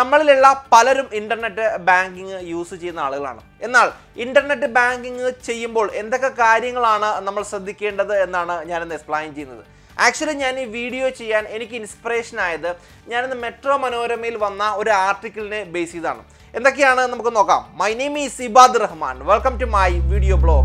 നമ്മളിലുള്ള പലരും internet banking use ചെയ്യുന്ന ആളുകളാണ് എന്നാൽ ഇന്റർനെറ്റ് ബാങ്കിങ് ചെയ്യുമ്പോൾ എന്തൊക്കെ കാര്യങ്ങളാണ് നമ്മൾ ശ്രദ്ധിക്കേണ്ടത് എന്നാണ് ഞാനിന്ന് എക്സ്പ്ലെയിൻ ചെയ്യുന്നത് ആക്ച്വലി ഞാൻ ഈ വീഡിയോ ചെയ്യാൻ എനിക്ക് ഇൻസ്പിറേഷൻ ആയത് ഞാനിന്ന് മെട്രോ മനോരമയിൽ വന്ന ഒരു ആർട്ടിക്കിളിനെ ബേസ് ചെയ്താണ് എന്തൊക്കെയാണ് നമുക്ക് നോക്കാം my name is Ibad Rahman welcome to my video blog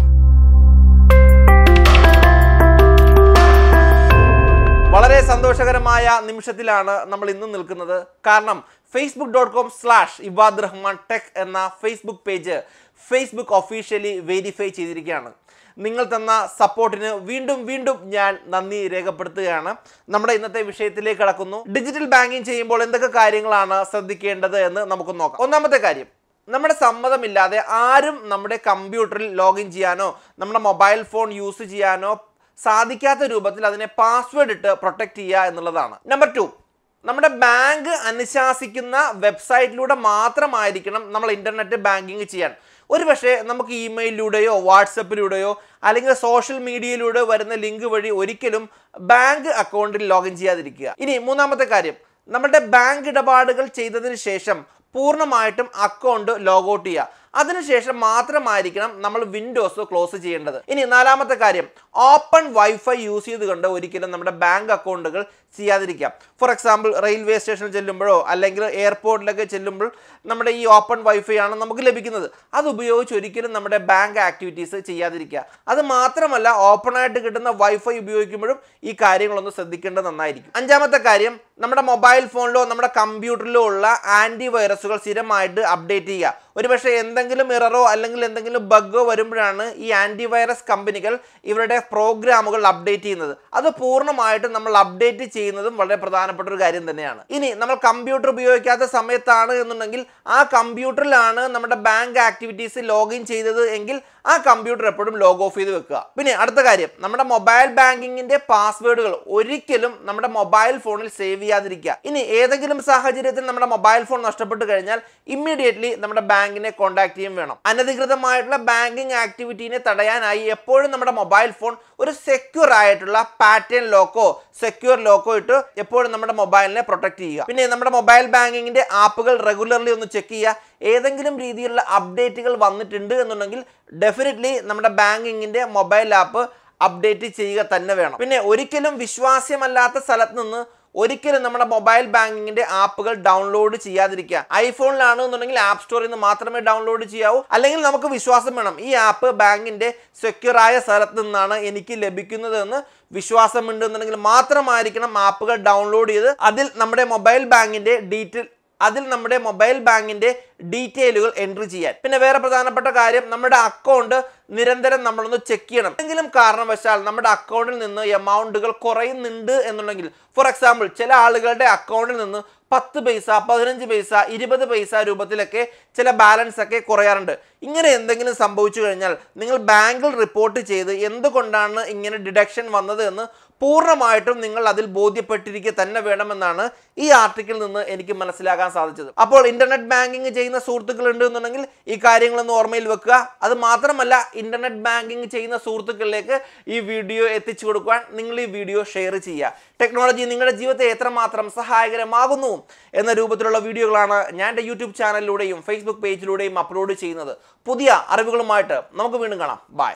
വളരെ സന്തോഷകരമായ നിമിഷത്തിലാണ് നമ്മൾ ഇന്ന് നിൽക്കുന്നത് കാരണം Facebook dot com slash Ibad Rahman tech എന്ന Facebook page Facebook officially verify ചെയ്തിരിക്കുകയാണ് നിങ്ങൾ തന്ന സപ്പോർട്ടിന് വീണ്ടും വീണ്ടും ഞാൻ നന്ദി രേഖപ്പെടുത്തുകയാണ് നമ്മുടെ ഇന്നത്തെ വിഷയത്തിലേക്ക് കടക്കുന്നു ഡിജിറ്റൽ ബാങ്കിങ് ചെയ്യുമ്പോൾ എന്തൊക്കെ കാര്യങ്ങളാണ് ശ്രദ്ധിക്കേണ്ടത് എന്ന് നമുക്ക് നോക്കാം ഒന്നാമത്തെ കാര്യം നമ്മുടെ സമ്മതമില്ലാതെ ആരും നമ്മുടെ കമ്പ്യൂട്ടറിൽ ലോഗിൻ ചെയ്യാനോ നമ്മുടെ മൊബൈൽ ഫോൺ യൂസ് ചെയ്യാനോ സാധിക്കാത്ത രൂപത്തിൽ അതിനെ പാസ്വേഡ് ഇട്ട് പ്രൊട്ടക്ട് ചെയ്യുക എന്നുള്ളതാണ് നമ്പർ ടു നമ്മുടെ ബാങ്ക് അനുശാസിക്കുന്ന വെബ്സൈറ്റിലൂടെ മാത്രമായിരിക്കണം നമ്മൾ ഇന്റർനെറ്റ് ബാങ്കിങ് ചെയ്യാൻ ഒരുപക്ഷെ നമുക്ക് ഇമെയിലിലൂടെയോ വാട്സപ്പിലൂടെയോ അല്ലെങ്കിൽ സോഷ്യൽ മീഡിയയിലൂടെ വരുന്ന ലിങ്ക് വഴി ഒരിക്കലും ബാങ്ക് അക്കൗണ്ടിൽ ലോഗിൻ ചെയ്യാതിരിക്കുക ഇനി മൂന്നാമത്തെ കാര്യം നമ്മുടെ ബാങ്ക് ഇടപാടുകൾ ചെയ്തതിന് ശേഷം പൂർണ്ണമായിട്ടും അക്കൗണ്ട് ലോഗൗട്ട് ചെയ്യുക അതിനുശേഷം മാത്രമായിരിക്കണം നമ്മൾ വിൻഡോസ് ക്ലോസ് ചെയ്യേണ്ടത് ഇനി നാലാമത്തെ കാര്യം ഓപ്പൺ വൈഫൈ യൂസ് ചെയ്തുകൊണ്ട് ഒരിക്കലും നമ്മുടെ ബാങ്ക് അക്കൗണ്ടുകൾ ചെയ്യാതിരിക്കാം ഫോർ എക്സാമ്പിൾ റെയിൽവേ സ്റ്റേഷനിൽ ചെല്ലുമ്പോഴോ അല്ലെങ്കിൽ എയർപോർട്ടിലൊക്കെ ചെല്ലുമ്പോൾ നമ്മുടെ ഈ ഓപ്പൺ വൈഫൈ ആണ് നമുക്ക് ലഭിക്കുന്നത് അത് ഉപയോഗിച്ച് ഒരിക്കലും നമ്മുടെ ബാങ്ക് ആക്ടിവിറ്റീസ് ചെയ്യാതിരിക്കുക അത് മാത്രമല്ല ഓപ്പൺ ആയിട്ട് കിട്ടുന്ന വൈഫൈ ഉപയോഗിക്കുമ്പോഴും ഈ കാര്യങ്ങളൊന്ന് ശ്രദ്ധിക്കേണ്ടത് നന്നായിരിക്കും അഞ്ചാമത്തെ കാര്യം നമ്മുടെ മൊബൈൽ ഫോണിലോ നമ്മുടെ കമ്പ്യൂട്ടറിലോ ഉള്ള ആൻറ്റി വൈറസുകൾ സ്ഥിരമായിട്ട് അപ്ഡേറ്റ് ചെയ്യുക ഒരുപക്ഷെ എന്തെങ്കിലും ഇററോ അല്ലെങ്കിൽ എന്തെങ്കിലും ബഗ്ഗോ വരുമ്പോഴാണ് ഈ ആൻറ്റി വൈറസ് കമ്പനികൾ ഇവരുടെ പ്രോഗ്രാമുകൾ അപ്ഡേറ്റ് ചെയ്യുന്നത് അത് പൂർണ്ണമായിട്ടും നമ്മൾ അപ്ഡേറ്റ് ചെയ്യുന്നതും വളരെ പ്രധാനപ്പെട്ട ഒരു കാര്യം തന്നെയാണ് ഇനി നമ്മൾ കമ്പ്യൂട്ടർ ഉപയോഗിക്കാത്ത സമയത്താണ് എന്നുണ്ടെങ്കിൽ ആ കമ്പ്യൂട്ടറിലാണ് നമ്മുടെ ബാങ്ക് ആക്ടിവിറ്റീസ് ലോഗിൻ ചെയ്തത് എങ്കിൽ ആ കമ്പ്യൂട്ടർ എപ്പോഴും ലോഗ് ഓഫ് ചെയ്ത് വെക്കുക പിന്നെ അടുത്ത കാര്യം നമ്മുടെ മൊബൈൽ ബാങ്കിങ്ങിന്റെ പാസ്വേഡുകൾ ഒരിക്കലും നമ്മുടെ മൊബൈൽ ഫോണിൽ സേവ് ചെയ്യാതിരിക്കുക ഇനി ഏതെങ്കിലും സാഹചര്യത്തിൽ നമ്മുടെ മൊബൈൽ ഫോൺ നഷ്ടപ്പെട്ടു കഴിഞ്ഞാൽ ഇമ്മീഡിയറ്റ്ലി നമ്മുടെ ബാങ്കിനെ കോൺടാക്ട് ചെയ്യും വേണം അനധികൃതമായിട്ടുള്ള ബാങ്കിങ് ആക്ടിവിറ്റീനെ തടയാനായി എപ്പോഴും നമ്മുടെ മൊബൈൽ ഫോൺ ഒരു സെക്യൂർ ആയിട്ടുള്ള പാറ്റേൺ ലോക്കോ സെക്യൂർ ലോക്കോ ഇട്ട് എപ്പോഴും നമ്മുടെ മൊബൈലിനെ പ്രൊട്ടക്ട് ചെയ്യുക പിന്നെ നമ്മുടെ മൊബൈൽ ബാങ്കിങ്ങിന്റെ ആപ്പുകൾ റെഗുലർലി ഒന്ന് ചെക്ക് ചെയ്യുക ഏതെങ്കിലും രീതിയിലുള്ള അപ്ഡേറ്റുകൾ വന്നിട്ടുണ്ട് എന്നുണ്ടെങ്കിൽ ഡെഫിനറ്റ്ലി നമ്മുടെ ബാങ്കിങ്ങിന്റെ മൊബൈൽ ആപ്പ് അപ്ഡേറ്റ് ചെയ്യുക തന്നെ വേണം പിന്നെ ഒരിക്കലും വിശ്വാസ്യമല്ലാത്ത സ്ഥലത്ത് നിന്ന് ഒരിക്കലും നമ്മുടെ മൊബൈൽ ബാങ്കിങ്ങിന്റെ ആപ്പുകൾ ഡൗൺലോഡ് ചെയ്യാതിരിക്കുക ഐഫോണിലാണ് എന്നുണ്ടെങ്കിൽ ആപ്പ് സ്റ്റോറിൽ നിന്ന് മാത്രമേ ഡൗൺലോഡ് ചെയ്യാവൂ അല്ലെങ്കിൽ നമുക്ക് വിശ്വാസം വേണം ഈ ആപ്പ് ബാങ്കിന്റെ സെക്യൂർ ആയ സ്ഥലത്ത് നിന്നാണ് എനിക്ക് ലഭിക്കുന്നത് എന്ന് വിശ്വാസമുണ്ട് എന്നുണ്ടെങ്കിൽ മാത്രമായിരിക്കണം ആപ്പുകൾ ഡൗൺലോഡ് ചെയ്ത് അതിൽ നമ്മുടെ മൊബൈൽ ബാങ്കിന്റെ ഡീറ്റെയിൽ അതിൽ നമ്മുടെ മൊബൈൽ ബാങ്കിന്റെ ഡീറ്റെയിലുകൾ എൻട്രി ചെയ്യാൻ പിന്നെ വേറെ പ്രധാനപ്പെട്ട കാര്യം നമ്മുടെ അക്കൗണ്ട് നിരന്തരം നമ്മളൊന്ന് ചെക്ക് ചെയ്യണം എന്തെങ്കിലും കാരണവശാൽ നമ്മുടെ അക്കൗണ്ടിൽ നിന്ന് എമൗണ്ടുകൾ കുറയുന്നുണ്ട് എന്നുണ്ടെങ്കിൽ ഫോർ എക്സാമ്പിൾ ചില ആളുകളുടെ അക്കൗണ്ടിൽ നിന്ന് പത്ത് പൈസ പതിനഞ്ച് പൈസ ഇരുപത് പൈസ രൂപത്തിലൊക്കെ ചില ബാലൻസ് ഒക്കെ കുറയാറുണ്ട് ഇങ്ങനെ എന്തെങ്കിലും സംഭവിച്ചു കഴിഞ്ഞാൽ നിങ്ങൾ ബാങ്കിൽ റിപ്പോർട്ട് ചെയ്ത് എന്തുകൊണ്ടാണ് ഇങ്ങനെ ഡിഡക്ഷൻ വന്നത് എന്ന് പൂർണ്ണമായിട്ടും നിങ്ങൾ അതിൽ ബോധ്യപ്പെട്ടിരിക്കുക തന്നെ വേണമെന്നാണ് ഈ ആർട്ടിക്കിളിൽ നിന്ന് എനിക്ക് മനസ്സിലാക്കാൻ സാധിച്ചത് അപ്പോൾ ഇന്റർനെറ്റ് ബാങ്കിങ് ചെയ്യുന്ന സുഹൃത്തുക്കൾ ഉണ്ട് എന്നുണ്ടെങ്കിൽ ഈ കാര്യങ്ങളൊന്ന് ഓർമ്മയിൽ വെക്കുക അത് മാത്രമല്ല ഇന്റർനെറ്റ് ബാങ്കിങ് ചെയ്യുന്ന സുഹൃത്തുക്കളിലേക്ക് ഈ വീഡിയോ എത്തിച്ചു കൊടുക്കുവാൻ നിങ്ങൾ ഈ വീഡിയോ ഷെയർ ചെയ്യുക ടെക്നോളജി നിങ്ങളുടെ ജീവിതത്തെ എത്രമാത്രം സഹായകരമാകുന്നു എന്ന രൂപത്തിലുള്ള വീഡിയോകളാണ് ഞാൻ എൻ്റെ യൂട്യൂബ് ചാനലിലൂടെയും ഫേസ്ബുക്ക് പേജിലൂടെയും അപ്ലോഡ് ചെയ്യുന്നത് പുതിയ അറിവുകളുമായിട്ട് നമുക്ക് വീണ്ടും കാണാം ബൈ